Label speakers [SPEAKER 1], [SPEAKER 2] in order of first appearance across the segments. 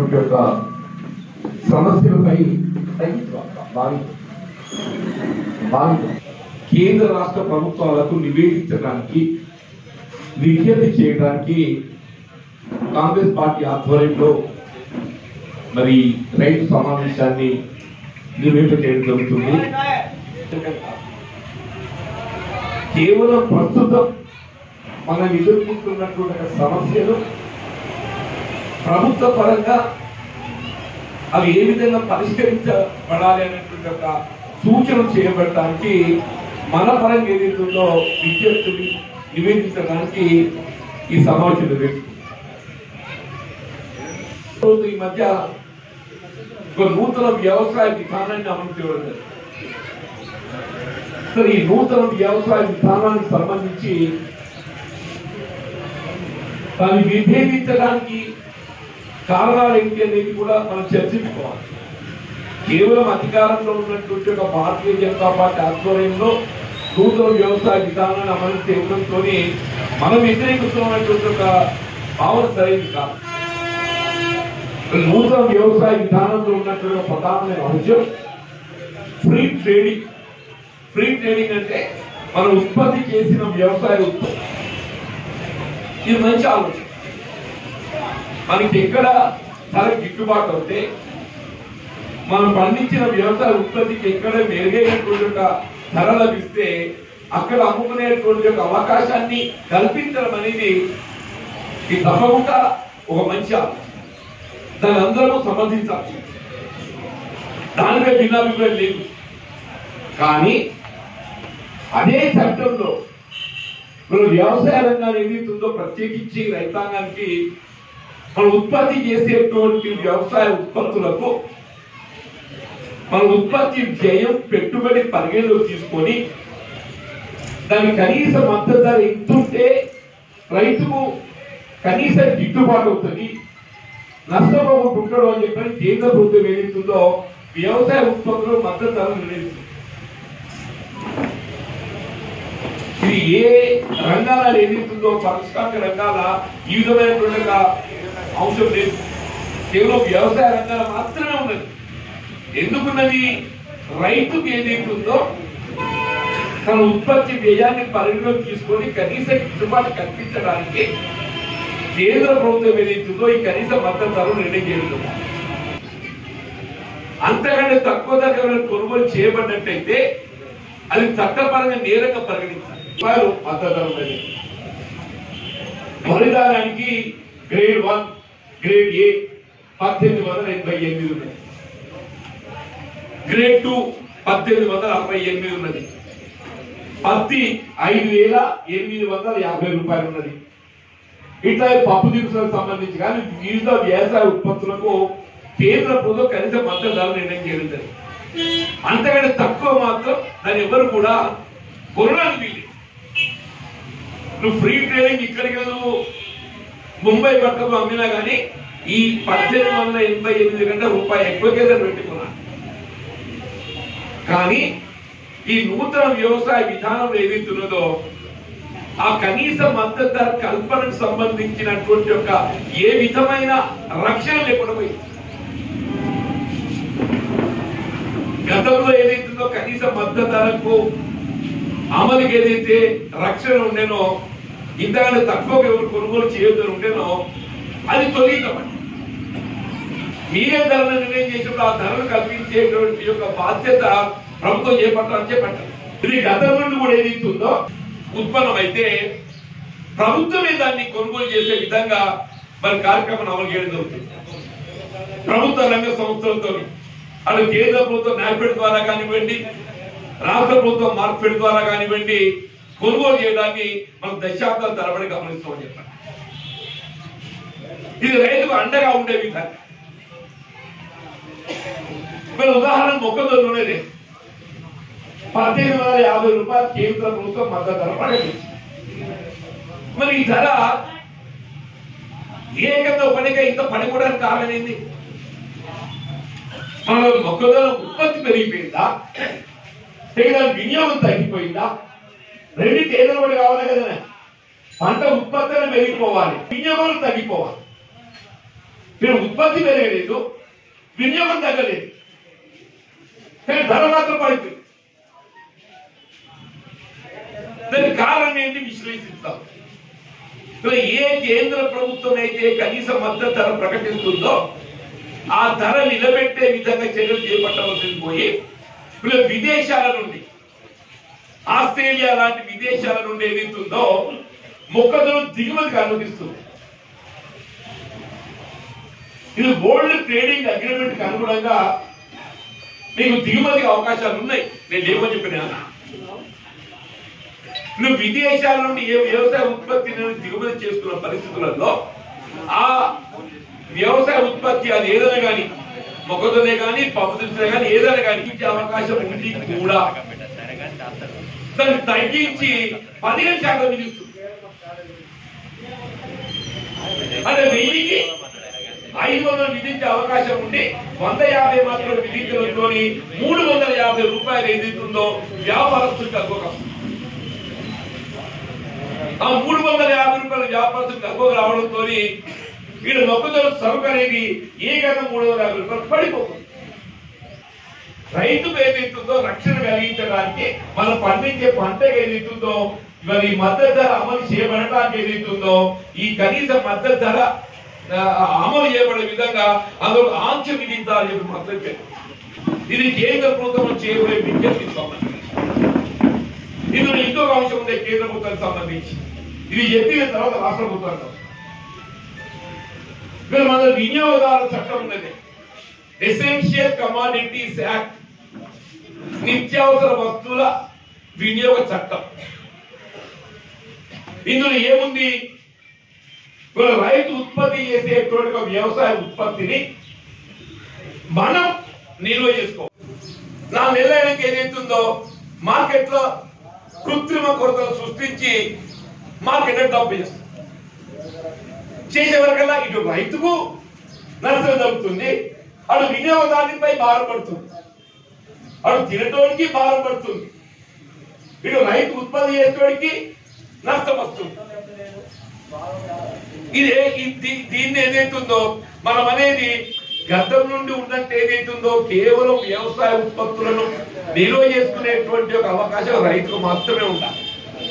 [SPEAKER 1] ఉన్నటువంటి యొక్క సమస్యలపై భావి భావి కేంద్ర రాష్ట్ర ప్రభుత్వాలకు నివేదించడానికి విజ్ఞప్తి చేయడానికి కాంగ్రెస్ పార్టీ ఆధ్వర్యంలో మరి రైతు సమావేశాన్ని నిర్వహించడం జరుగుతుంది కేవలం ప్రస్తుతం మనం ఎదుర్కొంటున్నటువంటి సమస్యలు ప్రభుత్వ పరంగా అవి ఏ విధంగా పరిష్కరించబడాలి అనేటువంటి ఒక సూచన చేయబడటానికి మన పరంగా ఏదైతుందో విద్యార్థులు నివేదించడానికి ఈ సమావేశం నిర్వహిస్తుంది ఈ మధ్య ఒక నూతన వ్యవసాయ విధానాన్ని అమలు చేయడం జరిగింది. సో ఈ నూతన వ్యవసాయ విధానానికి సంబంధించి దాన్ని విభేదించడానికి కారణాలు ఏంటి అనేది కూడా మనం చర్చించుకోవాలి కేవలం అధికారంలో ఉన్నటువంటి ఒక భారతీయ జనతా పార్టీ ఆధ్వర్యంలో నూతన వ్యవసాయ విధానాన్ని అమలు చేయడంతో మనం వ్యతిరేకిస్తున్నటువంటి ఒక భావన సరైనది కాదు నూతన వ్యవసాయ విధానంలో ఉన్నటువంటి ఒక ప్రధానమైన అంశం ఫ్రీ ట్రేడింగ్ ఫ్రీ ట్రేడింగ్ అంటే మనం ఉత్పత్తి చేసిన వ్యవసాయ ఉత్పత్తి ఇది మంచి ఆలోచన మనకి ఎక్కడ ధర గిట్టుబాటు అవుతే మనం పండించిన వ్యవసాయ ఉత్పత్తికి ఎక్కడ మెరుగైనటువంటి ఒక ధర లభిస్తే అక్కడ అమ్ముకునేటువంటి ఒక అవకాశాన్ని కల్పించడం అనేది ఈ తప్పకుండా ఒక మంచి ఆలోచన దాని అందరూ సమర్థించాలి దానిపై భిన్నాభిప్రాయం లేదు కానీ అదే చట్టంలో మన వ్యవసాయ రంగాన్ని ఏదైతుందో ప్రత్యేకించి రైతాంగానికి మనం ఉత్పత్తి చేసేటువంటి వ్యవసాయ ఉత్పత్తులకు మన ఉత్పత్తి వ్యయం పెట్టుబడి పరిగణలోకి తీసుకొని దాని కనీస మద్దతు ధర ఎంతుంటే రైతుకు కనీస గిట్టుబాటు అవుతుంది నష్టపోకుండా ఉంటాడు అని చెప్పని కేంద్ర ప్రభుత్వం ఏదైతుందో వ్యవసాయ ఉత్పత్తులు మద్దతు ధర నిర్ణయిస్తుంది ఇది ఏ రంగాల ఏదైతుందో పారిశ్రామిక రంగాల ఈ విధమైనటువంటి ఒక అంశం లేదు కేవలం వ్యవసాయ రంగాల మాత్రమే ఉన్నది ఎందుకున్నది రైతుకు ఏదైతుందో తన ఉత్పత్తి వ్యయాన్ని పరిగణలోకి తీసుకొని కనీస గిట్టుబాటు కల్పించడానికి కేంద్ర ప్రభుత్వం ఏదైతుందో ఈ కనీస మద్దతు ధర నిర్ణయం చేయడం అంతకంటే తక్కువ ధర ఎవరైనా కొనుగోలు చేయబడినట్టయితే అది చట్టపరంగా నేరంగా పరిగణించాలి రూపాయలు మద్దతు ధర ఉన్నది వరి ధాన్యానికి గ్రేడ్ వన్ గ్రేడ్ ఏ పద్దెనిమిది వందల ఎనభై ఎనిమిది ఉన్నది గ్రేడ్ టూ పద్దెనిమిది వందల అరవై ఎనిమిది ఉన్నది పత్తి ఐదు వేల ఎనిమిది వందల యాభై రూపాయలు ఉన్నది ఇట్లా ఈ పప్పు దినుసులకు సంబంధించి కానీ వివిధ వ్యవసాయ ఉత్పత్తులకు కేంద్ర ప్రభుత్వం కనీస మద్దతు ధర నిర్ణయం చేయడం జరిగింది అంతకంటే తక్కువ మాత్రం దాన్ని ఎవరు కూడా కొనడానికి వీలు నువ్వు ఫ్రీ ట్రేడింగ్ ఇక్కడికి నువ్వు ముంబై పక్కకు అమ్మినా కానీ ఈ పద్దెనిమిది వందల ఎనభై ఎనిమిది కంటే రూపాయి ఎక్కువకే ధర పెట్టుకున్నా కానీ ఈ నూతన వ్యవసాయ విధానం ఏదైతున్నదో ఆ కనీస మద్దతు ధర కల్పనకు సంబంధించినటువంటి యొక్క ఏ విధమైన రక్షణ లేకుండా పోయింది గతంలో ఏదైతుందో కనీస మద్దతు ధరకు అమలుకి ఏదైతే రక్షణ ఉండేనో ఇంతకంటే తక్కువ ఎవరు కొనుగోలు చేయొద్దని ఉండేనో అది తొలగించమండి మీరే ధరను నిర్ణయం చేసినప్పుడు ఆ ధరను కల్పించేటువంటి యొక్క బాధ్యత ప్రభుత్వం చేపట్టాలని చేపట్టాలి ఇది గతం నుండి కూడా ఏదైతుందో ఉత్పన్నమైతే ప్రభుత్వమే దాన్ని కొనుగోలు చేసే విధంగా మరి కార్యక్రమం అమలు చేయడం జరుగుతుంది ప్రభుత్వ రంగ సంస్థలతో అటు కేంద్ర ప్రభుత్వం నార్ఫెడ్ ద్వారా కానివ్వండి రాష్ట్ర ప్రభుత్వం మార్ఫెడ్ ద్వారా కానివ్వండి కొనుగోలు చేయడాన్ని మనం దశాబ్దాల తరబడి గమనిస్తామని చెప్పారు ఇది రైతుకు అండగా ఉండే విధంగా మరి ఉదాహరణ మొక్కజొన్ననే లేదు పద్దెనిమిది వందల యాభై రూపాయలు కేంద్ర ప్రభుత్వం మద్దతు ధర ప్రకటించింది మరి ఈ ధర ఏకంగా ఒకటిగా ఇంత పడిపోవడానికి కారణం ఏంది మన మొక్కజొన్న ఉత్పత్తి పెరిగిపోయిందా లేదా వినియోగం తగ్గిపోయిందా రెండు కేంద్రం పడి కావాలి కదా పంట ఉత్పత్తిని పెరిగిపోవాలి వినియోగం తగ్గిపోవాలి మీరు ఉత్పత్తి పెరగలేదు వినియోగం తగ్గలేదు కానీ ధర మాత్రం పడిపోయింది దానికి కారణం ఏంటి విశ్లేషిస్తాం ఇప్పుడు ఏ కేంద్ర ప్రభుత్వం అయితే కనీస మద్దతు ధర ప్రకటిస్తుందో ఆ ధర నిలబెట్టే విధంగా చర్యలు చేపట్టవలసింది పోయి ఇప్పుడు విదేశాల నుండి ఆస్ట్రేలియా లాంటి విదేశాల నుండి ఏదైతుందో మొక్కజొన్న దిగుమతికి అనుమతిస్తుంది ఇది వరల్డ్ ట్రేడింగ్ అగ్రిమెంట్ కి అనుగుణంగా మీకు దిగుమతికి అవకాశాలు ఉన్నాయి నేను లేవని చెప్పిన నువ్వు విదేశాల నుండి ఏ వ్యవసాయ ఉత్పత్తిని దిగుమతి చేసుకున్న పరిస్థితులలో ఆ వ్యవసాయ ఉత్పత్తి అది ఏదైనా కానీ మొక్కజొన్నే కానీ పప్పు దినుసులే కానీ ఏదైనా కానీ ఇచ్చే అవకాశం ఉంది కూడా దాన్ని తగ్గించి పదిహేను శాతం విధిస్తుంది అంటే వెయ్యికి ఐదు వందలు విధించే అవకాశం ఉండి వంద యాభై మాత్రం విధించడంతో మూడు వందల యాభై రూపాయలు ఏదైతుందో వ్యాపారస్తులకు అగ్గోగం ఆ మూడు వందల యాభై రూపాయల వ్యాపారస్తులకు అగ్గోగ రావడంతో వీడు మొక్కజొన్న సరుకు అనేది ఏ గత మూడు వందల యాభై రూపాయలు పడిపోతుంది రైతుకు ఏదైతుందో రక్షణ కలిగించడానికి మనం పండించే పంట ఏదైతుందో మరి మద్దతు ధర అమలు చేయబడటానికి ఏదైతుందో ఈ కనీస మద్దతు ధర ఆ, అమలు చేయబడే విధంగా అందులో ఆంక్ష విధించాలని చెప్పి మాత్రం చెప్పారు. ఇది కేంద్ర ప్రభుత్వం చేయబడే విజ్ఞప్తికి సంబంధించి ఇందులో ఇంకొక అంశం ఉంది కేంద్ర ప్రభుత్వానికి సంబంధించి ఇది చెప్పిన తర్వాత రాష్ట్ర ప్రభుత్వానికి ఇక్కడ మన వినియోగదారుల చట్టం ఉన్నది ఎసెన్షియల్ కమాడిటీస్ యాక్ట్ నిత్యావసర వస్తువుల వినియోగ చట్టం ఇందులో ఏముంది ఇప్పుడు రైతు ఉత్పత్తి చేసేటువంటి ఒక వ్యవసాయ ఉత్పత్తిని మనం నిల్వ చేసుకో నా నిర్ణయానికి ఏదైతుందో మార్కెట్ లో కృత్రిమ కొరతలు సృష్టించి మార్కెట్ డబ్బు చేస్తాం చేసే వరకల్లా ఇటు రైతుకు నష్టం జరుగుతుంది అటు వినియోగదారునిపై భారం పడుతుంది అటు తినటోడికి భారం పడుతుంది ఇటు రైతు ఉత్పత్తి చేసేటోడికి నష్టం వస్తుంది ఇది ఇది- దీన్ని ఏదైతుందో మనం అనేది గతం నుండి ఉన్నట్టు ఏదైతుందో కేవలం వ్యవసాయ ఉత్పత్తులను నిల్వ చేసుకునేటువంటి ఒక అవకాశం రైతుకు మాత్రమే ఉండాలి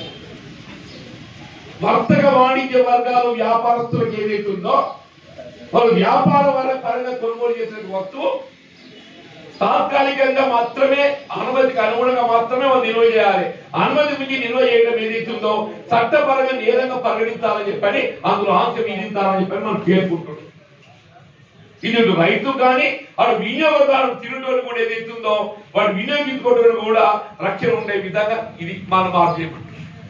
[SPEAKER 1] వర్తక వాణిజ్య వర్గాలు వ్యాపారస్తులకు ఏదైతుందో వాళ్ళు వ్యాపార వర- పరంగా కొనుగోలు చేసిన వస్తువు తాత్కాలికంగా మాత్రమే అనుమతికి అనుగుణంగా మాత్రమే వాళ్ళు నిల్వ చేయాలి అనుమతి మించి నిల్వ చేయడం ఏదైతుందో చట్టపరంగా నేరంగా పరిగణించాలని చెప్పని అందులో ఆంక్ష విధించాలని చెప్పని మనం పేర్కొంటున్నాం ఇది ఇటు రైతు కానీ వాడు వినియోగదారుడు తినటోడు కూడా ఏదైతుందో వాడు వినియోగించుకోవడం కూడా రక్షణ ఉండే విధంగా ఇది మనం మార్పు చేయబడుతుంది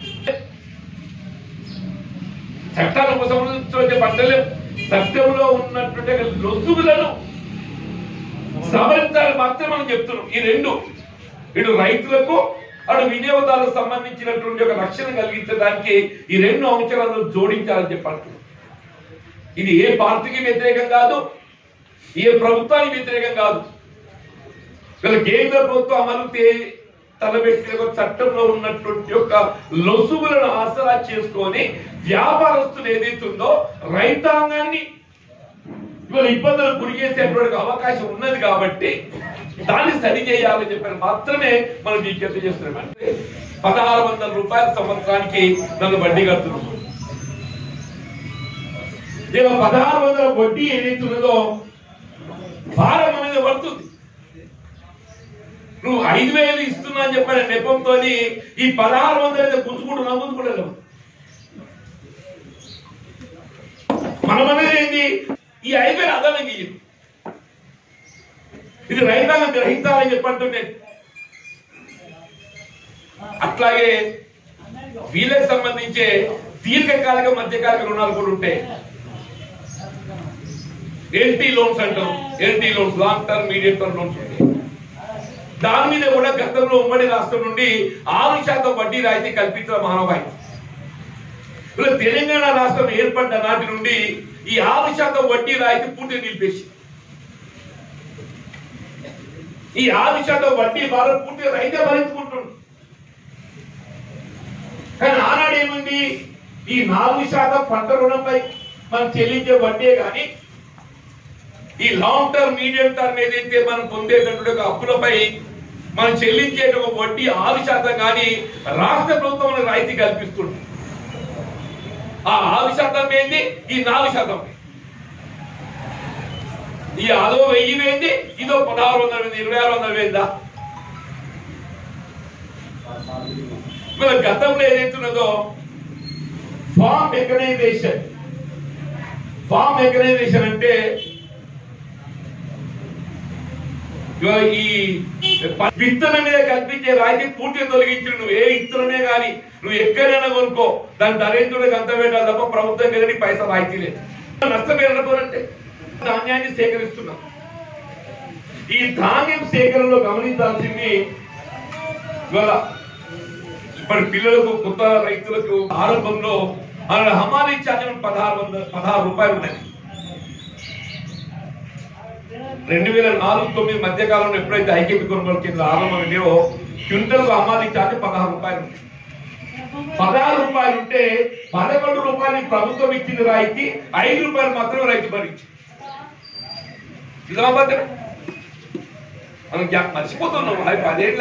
[SPEAKER 1] చట్టాలకు సంబంధించి పంటలు చట్టంలో ఉన్నటువంటి లొసుగులను సవరించాలి మాత్రం మనం చెప్తున్నాం ఈ రెండు ఇటు రైతులకు అటు వినియోగదారులకు సంబంధించినటువంటి ఒక రక్షణ కలిగించడానికి ఈ రెండు అంశాలను జోడించాలని చెప్పంటున్నాం ఇది ఏ పార్టీకి వ్యతిరేకం కాదు ఏ ప్రభుత్వానికి వ్యతిరేకం కాదు ఇలా కేంద్ర ప్రభుత్వం అమలు తే- తలబెట్టిన ఒక చట్టంలో ఉన్నటువంటి యొక్క లొసుగులను ఆసరా చేసుకొని వ్యాపారస్తులు ఏదైతుందో రైతాంగాన్ని ఇవాళ ఇబ్బందులకు గురి చేసేటువంటి అవకాశం ఉన్నది కాబట్టి దాన్ని సరి చేయాలని చెప్పని మాత్రమే మనం విజ్ఞప్తి చేస్తున్నాం అంటే పదహారు వందల రూపాయల సంవత్సరానికి నన్ను వడ్డీ కడుతున్నాం ఇలా పదహారు వందల వడ్డీ ఏదైతే ఉన్నదో భారం అనేది పడుతుంది నువ్వు ఐదు వేలు ఇస్తున్నా అని చెప్పిన నెపంతో ఈ పదహారు వందలు అయితే గుంజుకుంటున్నా గుంజుకుంటలేవు మనం అనేది ఏంటి ఈ ఐదు వేలు అదనంగా ఇయ్యదు ఇది రైతాంగం గ్రహించాలని చెప్పంటుంటే అట్లాగే వీళ్ళకి సంబంధించే దీర్ఘకాలిక మధ్యకాలిక రుణాలు కూడా ఉంటాయి ఎల్టీ లోన్స్ అంటాం LT loans long term medium term loans ఉంటాయి దాని మీద కూడా గతంలో ఉమ్మడి రాష్ట్రం నుండి ఆరు శాతం వడ్డీ రాయితీ కల్పించడం మానవాయి ఇలా తెలంగాణ రాష్ట్రం ఏర్పడ్డ నాటి నుండి ఈ ఆరు శాతం వడ్డీ రాయితీ పూర్తిగా నిలిపేసి ఈ ఆరు శాతం వడ్డీ భారం పూర్తిగా రైతే భరించుకుంటుంది కానీ ఆనాడు ఏముంది ఈ నాలుగు శాతం పంట రుణంపై మనం చెల్లించే వడ్డే కానీ ఈ లాంగ్ టర్మ్ మీడియం టర్మ్ ఏదైతే మనం పొందేటటువంటి ఒక అప్పులపై మనం చెల్లించే ఒక వడ్డీ ఆరు శాతం కానీ రాష్ట్ర ప్రభుత్వం మనకు రాయితీ కల్పిస్తుంది ఆ ఆరు శాతం ఏంది ఈ నాలుగు శాతం ఈ అదో వెయ్యి వేంది ఇదో పదహారు వందల వేంది ఇరవై ఆరు వందల వేందా మన గతంలో ఏదైతున్నదో ఫామ్ మెకనైజేషన్ ఫామ్ మెకనైజేషన్ అంటే ఇవాళ ఈ ప- విత్తనం మీద కల్పించే రాయితీ పూర్తిగా తొలగించిన నువ్వు ఏ విత్తనమే కానీ నువ్వు ఎక్కడైనా కొనుక్కో దాని ధర ఎంత ఉంటే అంత పెట్టాలి తప్ప ప్రభుత్వం కదా నీకు పైసా రాయితీ లేదు నష్టం ఏమనుకోనంటే ధాన్యాన్ని సేకరిస్తున్నాం ఈ ధాన్యం సేకరణలో గమనించాల్సింది ఇవాళ మరి పిల్లలకు కొత్త రైతులకు ఆరంభంలో మన హమాలీ ఛార్జీ పదహారు వందల పదహారు రూపాయలు ఉన్నాయి రెండు వేల నాలుగు తొమ్మిది మధ్య కాలంలో ఎప్పుడైతే ఐక్యత కొనుగోలు కింద ఆరంభమైందో క్వింటల్ అమ్మాలి ఛార్జ్ పదహారు రూపాయలు ఉంది. పదహారు రూపాయలు ఉంటే పదకొండు రూపాయలు ప్రభుత్వం ఇచ్చింది రాయితీ ఐదు రూపాయలు మాత్రమే రైతు భరించింది నిజామాబాద్ మనం జ్ఞా- మర్చిపోతున్నాం అది పదేళ్ళ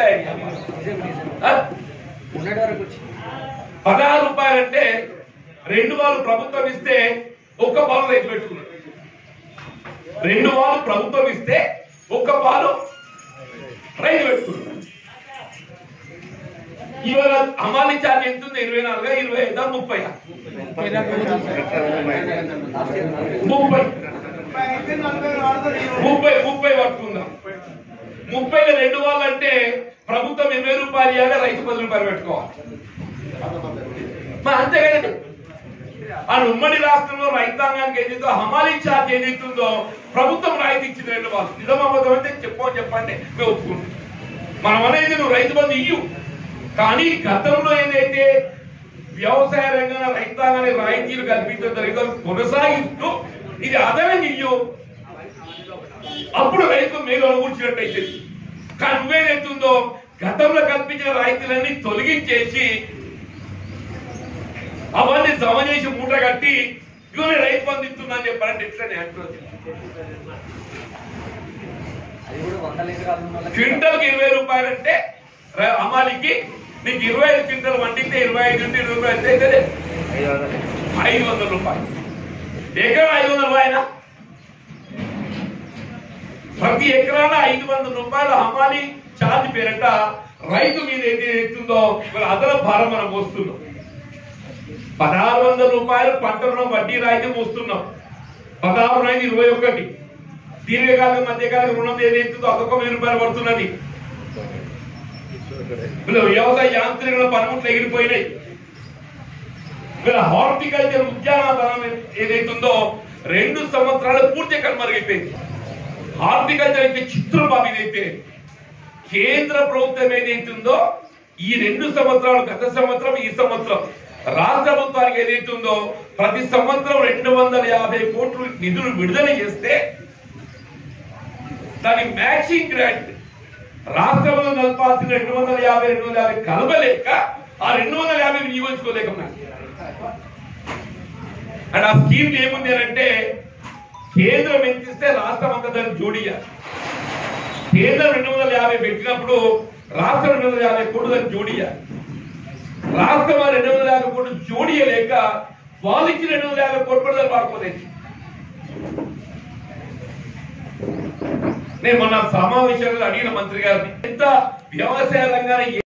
[SPEAKER 2] ఉన్నటి వరకు వచ్చింది
[SPEAKER 1] పదహారు రూపాయలు అంటే రెండు వాళ్ళు ప్రభుత్వం ఇస్తే ఒక్క పాలు రైతు పెట్టుకున్నాడు రెండు వాళ్ళు ప్రభుత్వం ఇస్తే ఒక్క పాలు రైతు పెట్టుకున్నాడు ఇవాళ అమాలి ఛార్జ్ ఎంత ఉంది ఇరవై నాలుగు ఇరవై ఐదా ముప్పై ముప్పై ముప్పై ముప్పై పట్టుకుందాం ముప్పై రెండు వాళ్ళు అంటే ప్రభుత్వం ఇరవై రూపాయలు ఇవ్వాలి రైతు పది రూపాయలు పెట్టుకోవాలి మరి అంతే కదండి ఆ ఉమ్మడి రాష్ట్రంలో రైతాంగానికి ఏదైతే హమాలీ ఛార్జ్ ఏదైతుందో ప్రభుత్వం రాయితీ ఇచ్చింది రెండు వాళ్ళు నిజామాబాద్ అంటే చెప్పని చెప్పండి మేము ఒప్పుకుంటాం మనం అనేది నువ్వు రైతు బంధు ఇయ్యు కానీ గతంలో ఏదైతే వ్యవసాయ రంగంలో రైతాంగానికి రాయితీలు కల్పించడం జరిగిందో అవి కొనసాగిస్తూ ఇది అదనంగా ఇయ్యు అప్పుడు రైతు మేలు అనుకూర్చినట్టయితే కానీ నువ్వేదైతుందో గతంలో కల్పించిన రాయితీలన్నీ తొలగించేసి అవన్నీ జమ చేసి మూట కట్టి ఇవన్నీ రైతు బంధు ఇస్తున్నా అని చెప్పారంటే ఎట్లా అంటుంది
[SPEAKER 2] అది కూడా వందల ఎకరాలు ఉన్న వాళ్ళకి
[SPEAKER 1] క్వింటల్ కి ఇరవై రూపాయలు అంటే ర- అమ్మాలికి నీకు ఇరవై ఐదు క్వింటల్ వండితే ఇరవై ఐదు నుండి ఇరవై రూపాయలు ఎంత అవుతుంది ఐదు వందల రూపాయలు ఎకరం ఐదు వందల రూపాయల ప్రతి ఎకరాన ఐదు వందల రూపాయలు హమాలి ఛార్జ్ పేరట రైతు మీద ఏది ఎత్తుందో ఇవాళ అదనపు భారం మనం మోస్తున్నాం పదహారు వందల రూపాయలు పంట రుణం వడ్డీ రాయితీ మోస్తున్నాం పదహారు రైతు ఇరవై ఒకటి దీర్ఘకాలిక మధ్యకాలిక రుణం ఏదైతుందో అదొక వెయ్యి రూపాయలు పడుతున్నది వీళ్ళ వ్యవసాయ యాంత్రికల పనిముట్లు ఎగిరిపోయినాయి వీళ్ళ హార్టికల్చర్ ఉద్యాన వనం ఏదైతుందో రెండు సంవత్సరాలు పూర్తిగా కనుమరుగైపోయింది హార్టికల్చర్ అయితే చిత్రబాబు ఇదైతే కేంద్ర ప్రభుత్వం ఏదైతుందో ఈ రెండు సంవత్సరాలు గత సంవత్సరం ఈ సంవత్సరం రాష్ట్ర ప్రభుత్వానికి ఏదైతుందో ప్రతి సంవత్సరం రెండు వందల యాభై కోట్లు నిధులు విడుదల చేస్తే దాని మ్యాచింగ్ గ్రాంట్ రాష్ట్రంలో కలపాల్సిన రెండు వందల యాభై రెండు వందల యాభై కలపలేక ఆ రెండు వందల యాభై వినియోగించుకోలేకపోయినా అండ్ ఆ స్కీమ్ ఏముంది అని అంటే కేంద్రం ఎంత ఇస్తే రాష్ట్రం అంతా దాన్ని జోడియాలి కేంద్రం రెండు వందల యాభై పెట్టినప్పుడు రాష్ట్రం రెండు వందల యాభై కోట్లు దాన్ని జోడియాలి రాష్ట్రం ఆ రెండు వందల యాభై కోట్లు జోడియలేక వాళ్ళు ఇచ్చిన రెండు వందల యాభై కోట్లు కూడా దాన్ని వాడుకోలేదు నేను మొన్న సమావేశంలో అడిగిన మంత్రి గారిని ఎంత వ్యవసాయ రంగాన్ని